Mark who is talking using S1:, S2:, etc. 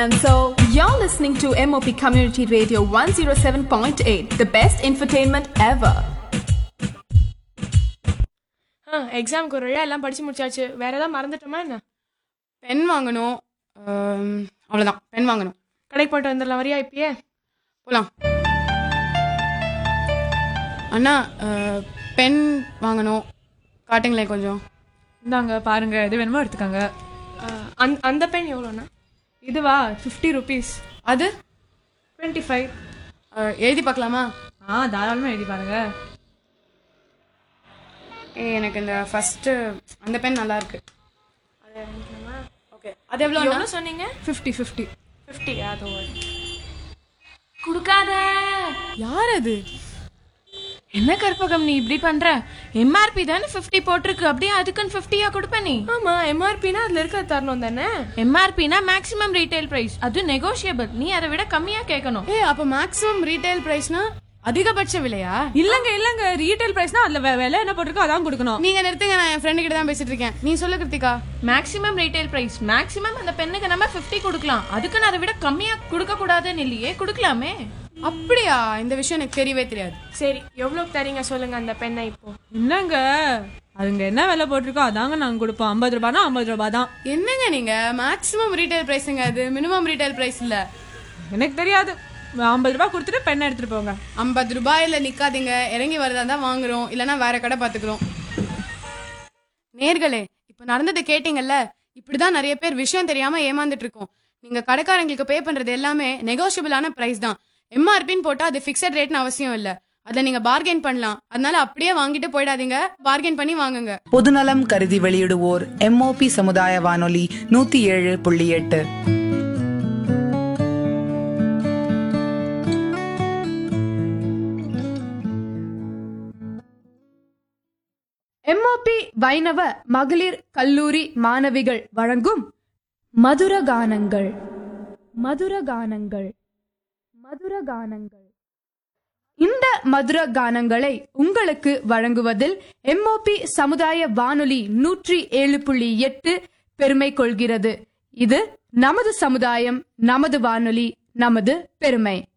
S1: And so, you're listening to MOP Community Radio 107.8, the best infotainment ever.
S2: ஆ எக்ஸாமுக்கு ஒரு வழியாக எல்லாம் படித்து முடிச்சாச்சு வேற ஏதாவது மறந்துட்டோமா என்ன
S3: பென் வாங்கணும் ஆம், அவ்வளவுதான் பென் வாங்கணும்
S2: கடைக்கு போயிட்டு வந்துடலாம் வரியா இப்பயே
S3: போலாம் அண்ணா அஹ், பென் வாங்கணும் காட்டுங்களேன் கொஞ்சம்
S4: இந்தாங்க பாருங்க எது வேணுமோ எடுத்துக்கோங்க
S2: ஆ, அந்த அந்த பென் எவ்வளோண்ணா
S4: இதுவா ஃபிஃப்டி ருபீஸ்
S3: அது
S2: டுவெண்ட்டி ஃபைவ்
S3: அஹ், எழுதி பார்க்கலாமா
S4: ஆ தாராளமாக எழுதி பாருங்க
S3: ஏ எனக்கு இந்த ஃபர்ஸ்ட் அந்த பென் நல்லா இருக்கு ஓகே அது எவ்வளோ
S2: எவ்வளோ சொன்னீங்க
S4: ஃபிஃப்டி ஃபிஃப்டி
S2: ஃபிஃப்டி அது
S5: கொடுக்காத
S3: யார் அது
S5: என்ன கற்பகம் நீ இப்படி பண்ற எம்ஆர்பி தானே 50 போட்டிருக்கு அப்படியே அதுக்குன்னு 50 கொடுப்ப நீ
S2: ஆமாம் எம்ஆர்பினா அதில் இருக்கிறது தரணும் தானே
S5: எம்ஆர்பினா மேக்ஸிமம் ரீட்டைல் பிரைஸ் அது நெகோஷியபிள் நீ அதை விட கம்மியா கேட்கணும்
S3: ஏ அப்போ மேக்ஸிமம் ரீட்டைல் ப்ரைஸ்னா அதிகபட்ச விலையா
S4: இல்லங்க இல்லங்க ரீட்டைல் பிரைஸ்னா அதுல வே- விலை என்ன போட்டிருக்கோ அதான் கொடுக்கணும்
S3: நீங்க நிறுத்துங்க நான் என் ஃப்ரெண்டு கிட்ட தான் பேசிட்டு இருக்கேன் நீ சொல்லு Krithika
S5: maximum retail price maximum அந்த பெண்ணுக்கு நம்ம 50 கொடுக்கலாம் அதுக்குன்னு அதை விட கம்மியா கொடுக்க கூடாதுன்னு இல்லையே கொடுக்கலாமே
S3: அப்படியா இந்த விஷயம் எனக்கு தெரியவே தெரியாது
S2: சரி எவ்வளோக்கு தரீங்க சொல்லுங்க அந்த பெண்ணை இப்போ
S4: என்னங்க அதுங்க என்ன விலை போட்டிருக்கோ அதாங்க நாங்க கொடுப்போம் ஐம்பது ரூபானா ஐம்பது ரூபாய் தான்
S3: என்னங்க நீங்க மேக்ஸிமம் ரீட்டைல் பிரைஸுங்க அது மினிமம் ரீட்டைல் பிரைஸ் இல்ல
S4: எனக்கு தெரியாது ஐம்பது ரூபாய் கொடுத்துட்டு பெண்ணை எடுத்துட்டு போங்க
S3: ஐம்பது ரூபாயில நிக்காதீங்க இறங்கி வரதா தான் வாங்குறோம் இல்லனா வேற கடை பாத்துக்கிறோம் நேர்களே இப்ப நடந்ததை கேட்டீங்கல்ல இப்படிதான் நிறைய பேர் விஷயம் தெரியாம ஏமாந்துட்டு இருக்கோம் நீங்க கடைக்காரங்களுக்கு பே பண்றது எல்லாமே நெகோஷியபிளான பிரைஸ் தான் எம்ஆர்பின்னு போட்டா அது ஃபிக்ஸட் ரேட்னு அவசியம் இல்ல அதை நீங்க பார்கெயின் பண்ணலாம் அதனால அப்படியே வாங்கிட்டு போயிடாதீங்க பார்கெயின் பண்ணி வாங்குங்க
S6: பொதுநலம் கருதி வெளியிடுவோர் எம்ஓபி சமுதாய வானொலி நூத்தி ஏழு புள்ளி எட்டு
S7: எம்ஓபி வைணவ மகளிர் கல்லூரி மாணவிகள் வழங்கும் மதுர கானங்கள் மதுர கானங்கள் மதுர கானங்கள் இந்த மதுர கானங்களை உங்களுக்கு வழங்குவதில் எம்ஓபி சமுதாய வானொலி நூற்றி ஏழு புள்ளி எட்டு பெருமை கொள்கிறது இது நமது சமுதாயம் நமது வானொலி நமது பெருமை